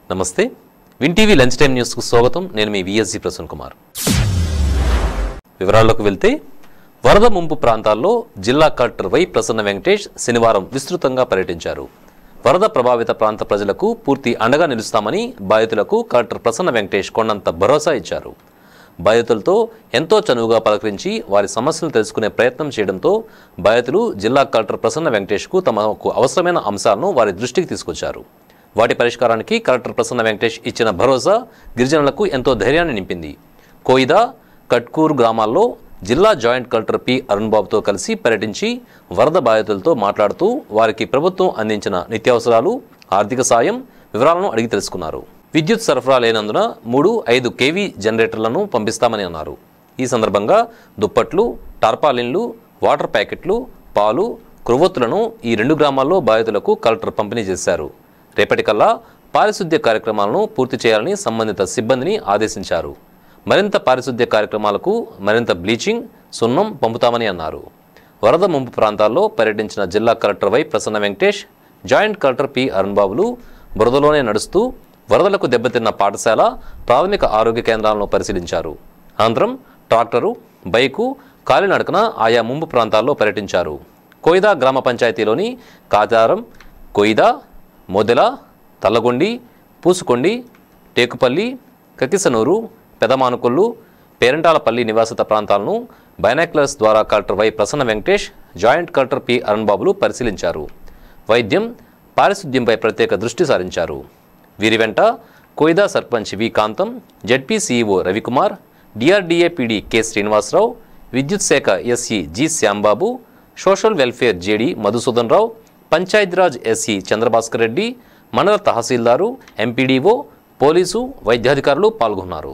నమస్తే win TV lunch time న్యూస్కు స్వాగతం నేను మీ విఎస్జి ప్రసన్న కుమార్ వివరాల్లోకి వెళ్తే వరద ముంపు ప్రాంతాల్లో జిల్లా కలెక్టర్ వై ప్రసన్న వెంకటేష్ శనివారం విస్తృతంగా పర్యటించారు వరద ప్రభావిత ప్రాంత ప్రజలకు పూర్తి అండగా నిలుస్తామని బాధితులకు కలెక్టర్ ప్రసన్న వెంకటేష్ కొండంత భరోసా ఇచ్చారు బాధితులతో ఎంతో చనువుగా పలకరించి వారి సమస్యలు తెలుసుకునే ప్రయత్నం చేయడంతో బాధితులు జిల్లా కలెక్టర్ ప్రసన్న వెంకటేష్కు తమకు అవసరమైన అంశాలను వారి దృష్టికి తీసుకొచ్చారు వాటి పరిష్కారానికి కలెక్టర్ ప్రసన్న వెంకటేష్ ఇచ్చిన భరోసా గిరిజనులకు ఎంతో ధైర్యాన్ని నింపింది కోయిదా కట్కూరు గ్రామాల్లో జిల్లా జాయింట్ కలెక్టర్ పి అరుణ్ బాబుతో కలిసి పర్యటించి వరద బాధితులతో మాట్లాడుతూ వారికి ప్రభుత్వం అందించిన నిత్యావసరాలు ఆర్థిక సాయం వివరాలను అడిగి తెలుసుకున్నారు విద్యుత్ సరఫరా లేనందున మూడు ఐదు కేవీ జనరేటర్లను పంపిస్తామని అన్నారు ఈ సందర్భంగా దుప్పట్లు టార్పాలిన్లు వాటర్ ప్యాకెట్లు పాలు క్రొవ్వొత్తులను ఈ రెండు గ్రామాల్లో బాధితులకు కలెక్టర్ పంపిణీ చేశారు రేపటికల్లా పారిశుద్ధ్య కార్యక్రమాలను పూర్తి చేయాలని సంబంధిత సిబ్బందిని ఆదేశించారు మరింత పారిశుద్ధ్య కార్యక్రమాలకు మరింత బ్లీచింగ్ సున్నం పంపుతామని అన్నారు వరద ముంపు ప్రాంతాల్లో పర్యటించిన జిల్లా collector Y Prasanna Venkatesh joint collector P Arun బాబులు బురదలోనే నడుస్తూ వరదలకు దెబ్బతిన్న పాఠశాల ప్రాథమిక ఆరోగ్య కేంద్రాలను పరిశీలించారు అనంతరం ట్రాక్టరు బైకు కాలినడకన ఆయా ముంపు ప్రాంతాల్లో పర్యటించారు కోయిదా గ్రామ పంచాయతీలోని కాతారం కొయిదా మొదెల తల్లగొండి పూసుకొండి టేకుపల్లి కకిసనూరు పెదమానుకొల్లు పేరంటాలపల్లి నివాసిత ప్రాంతాలను బైనాక్యులర్స్ ద్వారా collector Y Prasanna Venkatesh joint collector P Arun బాబులు పరిశీలించారు వైద్యం పారిశుద్ధ్యంపై ప్రత్యేక దృష్టి సారించారు వీరి వెంట Koida sarpanch V Kantham ZP CEO Ravikumar DRDA PD K Srinivasarao విద్యుత్ శాఖ SE G Shyambabu social welfare JD Madhusudan Rao Panchayatiraj SE Chandrabhaskar Reddy మండల తహసీల్దారు ఎంపీడీఓ పోలీసు వైద్యాధికారులు పాల్గొన్నారు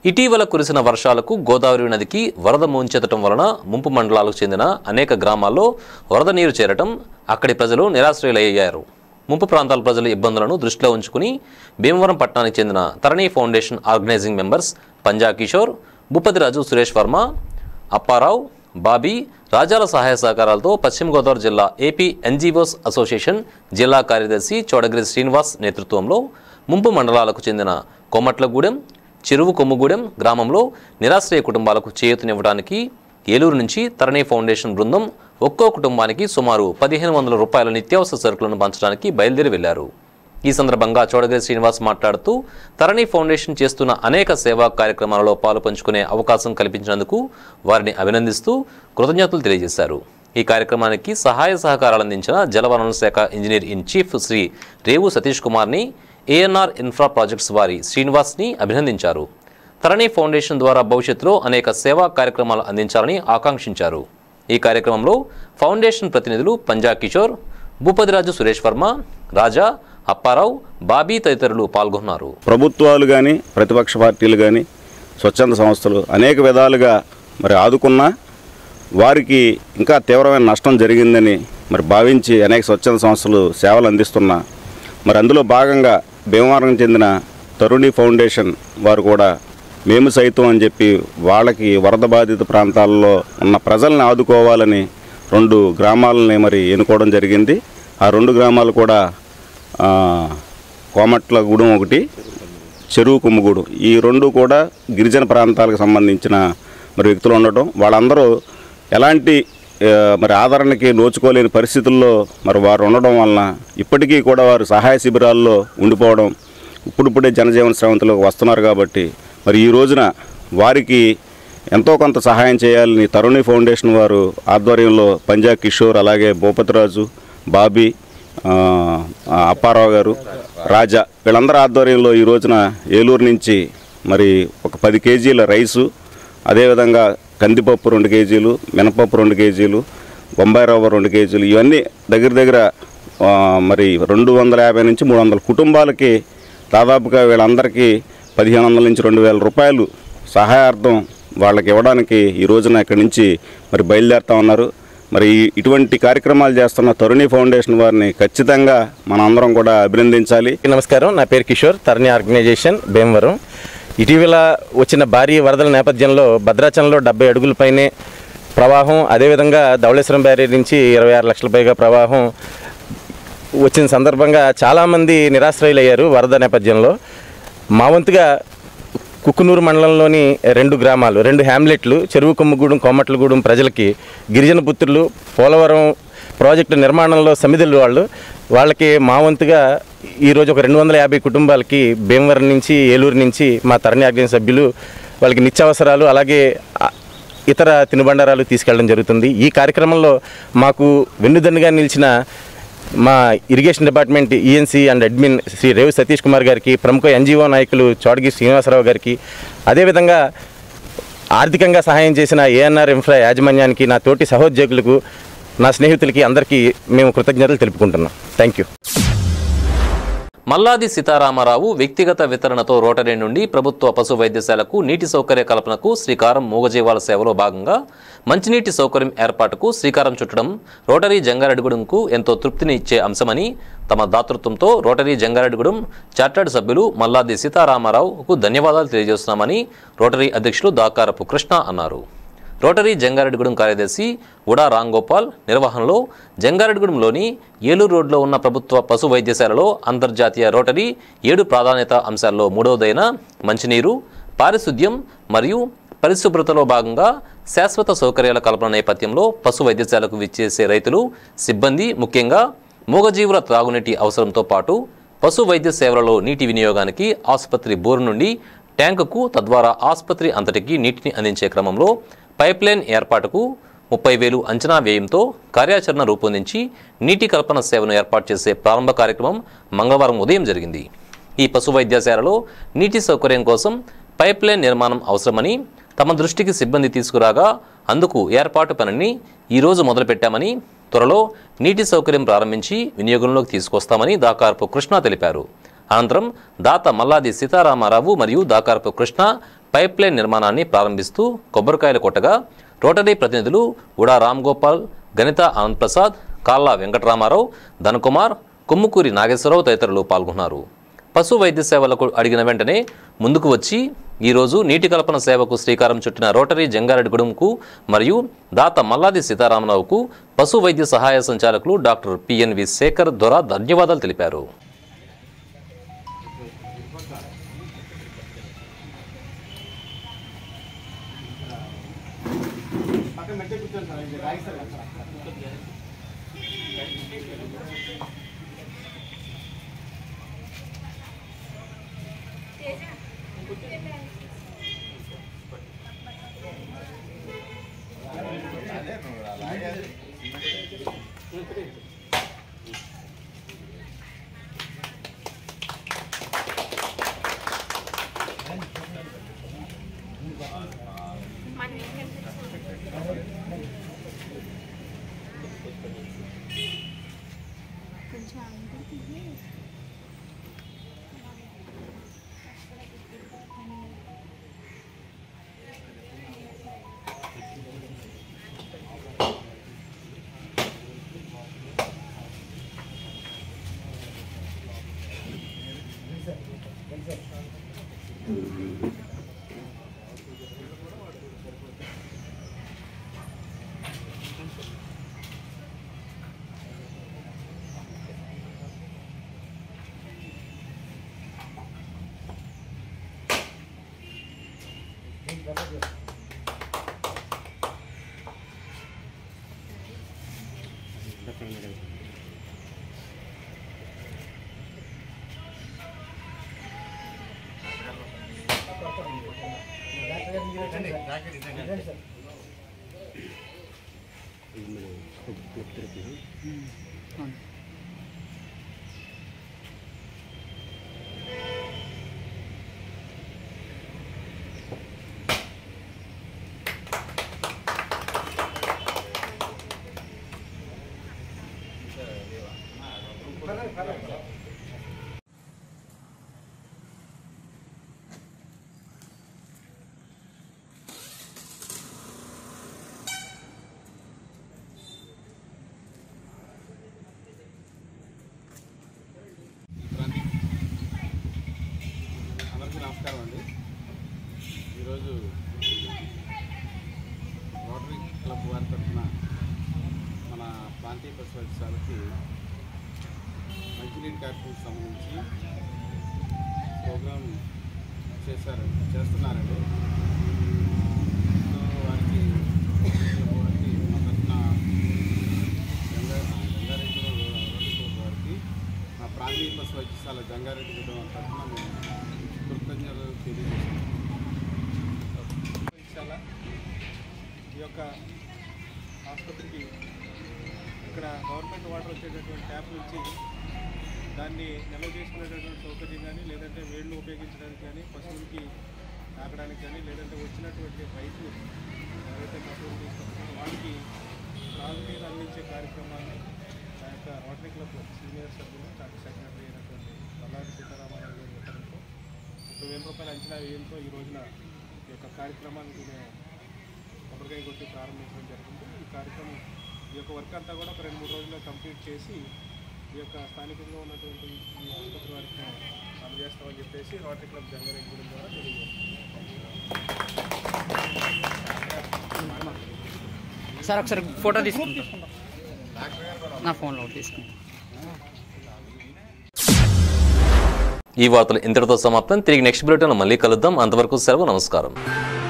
ఇటీవల కురిసిన వర్షాలకు గోదావరి నదికి వరద ముంచెత్తడం వలన ముంపు మండలాలకు చెందిన అనేక గ్రామాల్లో వరద నీరు చేరటం అక్కడి ప్రజలు నిరాశ్రయులయ్యారు ముంపు ప్రాంతాల ప్రజల ఇబ్బందులను దృష్టిలో ఉంచుకుని భీమవరం పట్టణానికి చెందిన Tarani foundation organizing members Panja Kishore Bhupathiraju Suresh Varma Apparao Bobby రాజాల సహాయ సహకారాలతో పశ్చిమ గోదావరి జిల్లా ఏపీ ఎన్జీఓస్ అసోసియేషన్ జిల్లా కార్యదర్శి చోడగిరి శ్రీనివాస్ నేతృత్వంలో ముంపు మండలాలకు చెందిన కొమ్మట్లగూడెం చెరువు కొమ్ముగూడెం గ్రామంలో నిరాశ్రయ కుటుంబాలకు చేయూతనివ్వడానికి ఏలూరు నుంచి తరణి ఫౌండేషన్ బృందం ఒక్కో కుటుంబానికి సుమారు పదిహేను వందల రూపాయల నిత్యావసర సరుకులను పంచడానికి బయలుదేరి వెళ్లారు ఈ సందర్భంగా చోడగిరి శ్రీనివాస్ మాట్లాడుతూ తరణి ఫౌండేషన్ చేస్తున్న అనేక సేవా కార్యక్రమాలలో పాలు పంచుకునే అవకాశం కల్పించినందుకు వారిని అభినందిస్తూ కృతజ్ఞతలు తెలియజేశారు ఈ కార్యక్రమానికి సహాయ సహకారాలు అందించిన జలవనరుల శాఖ engineer in chief Sri Revu Satish కుమార్ని ఏఎన్ఆర్ ఇన్ఫ్రా ప్రాజెక్ట్స్ వారి శ్రీనివాస్ని అభినందించారు తరణి ఫౌండేషన్ ద్వారా భవిష్యత్తులో అనేక సేవా కార్యక్రమాలు అందించాలని ఆకాంక్షించారు ఈ కార్యక్రమంలో ఫౌండేషన్ ప్రతినిధులు పంజా కిషోర్ భూపతిరాజు సురేష్ వర్మ రాజా అప్పారావు బాబీ తదితరులు పాల్గొన్నారు ప్రభుత్వాలు కానీ ప్రతిపక్ష పార్టీలు కానీ స్వచ్ఛంద సంస్థలు అనేక విధాలుగా మరి ఆదుకున్నా వారికి ఇంకా తీవ్రమైన నష్టం జరిగిందని మరి భావించి అనేక స్వచ్ఛంద సంస్థలు సేవలు అందిస్తున్నా మరి అందులో భాగంగా భీమవరం చెందిన తరుణి ఫౌండేషన్ వారు కూడా మేము సైతం అని చెప్పి వాళ్ళకి వరద బాధిత ప్రాంతాల్లో ఉన్న ప్రజల్ని ఆదుకోవాలని రెండు గ్రామాలని మరి ఎన్నుకోవడం జరిగింది ఆ రెండు గ్రామాలు కూడా ఆ, కోమట్లగూడెం ఒకటి చెరువు కుమ్మగూడు ఈ రెండు కూడా గిరిజన ప్రాంతాలకు సంబంధించిన మరి వ్యక్తులు ఉండటం వాళ్ళందరూ ఎలాంటి ఆ, మరి ఆదరణకి నోచుకోలేని పరిస్థితుల్లో మరి వారు ఉండడం వలన ఇప్పటికీ కూడా వారు సహాయ శిబిరాల్లో ఉండిపోవడం ఇప్పుడిప్పుడే జనజీవన శ్రవంతిలోకి వస్తున్నారు కాబట్టి మరి ఈ రోజున వారికి ఎంతో కొంత సహాయం చేయాలని తరుణి ఫౌండేషన్ వారు ఆధ్వర్యంలో పంజా కిషోర్ అలాగే భూపతిరాజు బాబీ ఆ, ఆ, అప్పారావు గారు రాజా వీళ్ళందరి ఆధ్వర్యంలో ఈ రోజున ఏలూరు నుంచి మరి ఒక పది కేజీల రైసు అదేవిధంగా కందిపప్పు రెండు కేజీలు మినపప్పు రెండు కేజీలు బొంబాయి రవ్వ రెండు కేజీలు ఇవన్నీ దగ్గర దగ్గర ఆ, మరి రెండు వందల యాభై నుంచి మూడు వందల కుటుంబాలకి దాదాపుగా వీళ్ళందరికీ పదిహేను వందల నుంచి రెండు వేల రూపాయలు సహాయార్థం వాళ్ళకి ఇవ్వడానికి ఈ రోజున ఇక్కడి నుంచి మరి బయలుదేరుతా ఉన్నారు మరి ఈ- ఇటువంటి కార్యక్రమాలు చేస్తున్న తరుణి ఫౌండేషన్ వారిని ఖచ్చితంగా మనందరం కూడా అభినందించాలి నమస్కారం నా పేరు కిషోర్ తరణి ఆర్గనైజేషన్ భీమవరం ఇటీవల వచ్చిన భారీ వరదల నేపథ్యంలో భద్రాచలంలో డెబ్బై అడుగుల పైనే ప్రవాహం అదేవిధంగా ధవళేశ్వరం బ్యారేజ్ నుంచి ఇరవై ఆరు లక్షల పైగా ప్రవాహం వచ్చిన సందర్భంగా చాలామంది నిరాశ్రయులయ్యారు వరద నేపథ్యంలో మా వంతుగా కుక్కునూరు మండలంలోని రెండు గ్రామాలు రెండు హ్యామ్లెట్లు చెరువు కొమ్మగూడెం కోమట్లగూడెం ప్రజలకి గిరిజన పుత్రులు పోలవరం ప్రాజెక్టు నిర్మాణంలో సమిధులు వాళ్ళు వాళ్ళకి మా వంతుగా ఈరోజు ఒక రెండు వందల యాభై కుటుంబాలకి భీమవరం నుంచి ఏలూరు నుంచి మా తరణి ఆగ్రహ సభ్యులు వాళ్ళకి నిత్యావసరాలు అలాగే ఆ, ఇతర తినుబండారాలు తీసుకెళ్ళడం జరుగుతుంది ఈ కార్యక్రమంలో మాకు వెన్నుదన్నుగా నిలిచిన మా irrigation department ENC and admin Sri Revu Satish Kumar గారికి ప్రముఖ ఎన్జిఓ నాయకులు చోడగి శ్రీనివాసరావు గారికి అదేవిధంగా ఆర్థికంగా సహాయం చేసిన ఏఎన్ఆర్ ఇన్ఫ్రా యాజమాన్యానికి నా తోటి సహోద్యోగులకు నా స్నేహితులకి అందరికీ మేము కృతజ్ఞతలు తెలుపుకుంటున్నాం థ్యాంక్ యూ మల్లాది సీతారామరావు వ్యక్తిగత వితరణతో రోటరీ నుండి ప్రభుత్వ పశు వైద్యశాలకు నీటి సౌకర్య కల్పనకు శ్రీకారం మూగజీవాల సేవలో భాగంగా మంచినీటి సౌకర్యం ఏర్పాటుకు శ్రీకారం చుట్టడం రోటరీ జంగారెడ్డిగూడెంకు ఎంతో తృప్తిని ఇచ్చే అంశమని తమ దాతృత్వంతో రోటరీ జంగారెడ్డిగూడెం చార్టర్డ్ సభ్యులు మల్లాది సీతారామరావుకు ధన్యవాదాలు తెలియజేస్తున్నామని రోటరీ అధ్యక్షులు దాకారపు కృష్ణ అన్నారు రోటరీ జంగారెడ్డిగూడెం కార్యదర్శి ఉడా రాంగోపాల్ నిర్వహణలో జంగారెడ్డిగూడెంలోని ఏలూరు రోడ్లో ఉన్న ప్రభుత్వ పశు వైద్యశాలలో అంతర్జాతీయ రోటరీ ఏడు ప్రాధాన్యత అంశాల్లో మూడవదైన మంచినీరు పారిశుద్ధ్యం మరియు పరిశుభ్రతలో భాగంగా శాశ్వత సౌకర్యాల కల్పన నేపథ్యంలో పశు వైద్యశాలకు విచ్చేసే రైతులు సిబ్బంది ముఖ్యంగా మూగజీవుల త్రాగునీటి అవసరంతో పాటు పశు వైద్య సేవలలో నీటి వినియోగానికి ఆసుపత్రి బోరు నుండి ట్యాంకుకు తద్వారా ఆసుపత్రి అంతటికి నీటిని అందించే క్రమంలో పైప్లైన్ ఏర్పాటుకు ముప్పై వేలు అంచనా వ్యయంతో కార్యాచరణ రూపొందించి నీటి కల్పన సేవను ఏర్పాటు చేసే ప్రారంభ కార్యక్రమం మంగళవారం ఉదయం జరిగింది ఈ పశు వైద్యశాలలో నీటి సౌకర్యం కోసం పైప్లైన్ నిర్మాణం అవసరమని తమ దృష్టికి సిబ్బంది తీసుకురాగా అందుకు ఏర్పాటు పనిని ఈరోజు మొదలుపెట్టామని త్వరలో నీటి సౌకర్యం ప్రారంభించి వినియోగంలోకి తీసుకొస్తామని దాకార్పు కృష్ణ తెలిపారు అనంతరం దాత మల్లాది సీతారామారావు మరియు దాకారపు కృష్ణ పైప్ లైన్ నిర్మాణాన్ని ప్రారంభిస్తూ కొబ్బరికాయలు కొట్టగా రోటరీ ప్రతినిధులు ఉడా రామ్ గోపాల్ గణిత ఆనంద్ ప్రసాద్ కాల్లా వెంకటరామారావు ధనకుమార్ కొమ్ముకూరి నాగేశ్వరరావు తదితరులు పాల్గొన్నారు పశు వైద్య సేవలకు అడిగిన వెంటనే ముందుకు వచ్చి ఈరోజు నీటి కల్పన సేవకు శ్రీకారం చుట్టిన రోటరీ జంగారెడ్డిగూడెంకు మరియు దాత మల్లాది సీతారామరావుకు పశు వైద్య సహాయ సంచాలకులు డాక్టర్ పిఎన్వి శేఖర్ దొర ధన్యవాదాలు తెలిపారు అందరికీ నమస్కారం అండి ఈరోజు రోటరీ క్లబ్ వారి తరఫున మన ప్రాంతీయ పశు వైద్యశాలకి మంచినీటి కార్యక్రమం సంబంధించి ప్రోగ్రాం చేశారు చేస్తున్నారండి సో వారికి వారికి మా తరఫున జంగా- జంగారెడ్డి రోటరీ క్లబ్ వారికి మా ప్రాంతీయ పశు వైద్యశాల జంగారెడ్డి గుడ్డ తరఫున మేము కృతజ్ఞతలు తెలియజేస్తున్నాం వైద్యశాల ఈ యొక్క ఆసుపత్రికి ఇక్కడ గవర్నమెంట్ వాటర్ వచ్చేటటువంటి ట్యాప్ నుంచి దాన్ని నిల్వ చేసుకునేటటువంటి సౌకర్యం కానీ లేదంటే వేళ్ళు ఉపయోగించడానికి కానీ పశువులకి తాగడానికి కానీ లేదంటే వచ్చినటువంటి రైతులు ఎవరైతే పశువులు తీసుకొస్తారో వాళ్ళకి త్రాగునీరు అందించే కార్యక్రమాన్ని ఆ యొక్క రోటరీ క్లబ్ సీనియర్ సభ్యులు డాక్టర్ సెక్రటరీ అయినటువంటి పల్లారి సీతారామరావు గారి ఉత్తర్వులతో ముప్పై వేల రూపాయల అంచనా వ్యయంతో ఈ రోజున ఈ యొక్క కార్యక్రమానికి మేము కొబ్బరికాయ కొట్టి ప్రారంభించడం జరిగింది ఈ కార్యక్రమం ఈ యొక్క వర్క్ అంతా కూడా ఒక రెండు మూడు రోజుల్లో కంప్లీట్ చేసి ఈ యొక్క స్థానికంగా ఉన్నటువంటి ఈ ఆసుపత్రి వారికి మేము అందజేస్తామని చెప్పేసి రోటరీ క్లబ్ జంగారెడ్డి ద్వారా తెలియజేస్తాం సార్ ఒకసారి ఫోటో తీసుకుంటాం నా ఫోన్లో ఒకటి తీసుకుంటాం ఈ వార్తలు ఇంతటితో సమాప్తం తిరిగి నెక్స్ట్ బులెటిన్లో మళ్ళీ కలుద్దాం అంతవరకు సెలవు నమస్కారం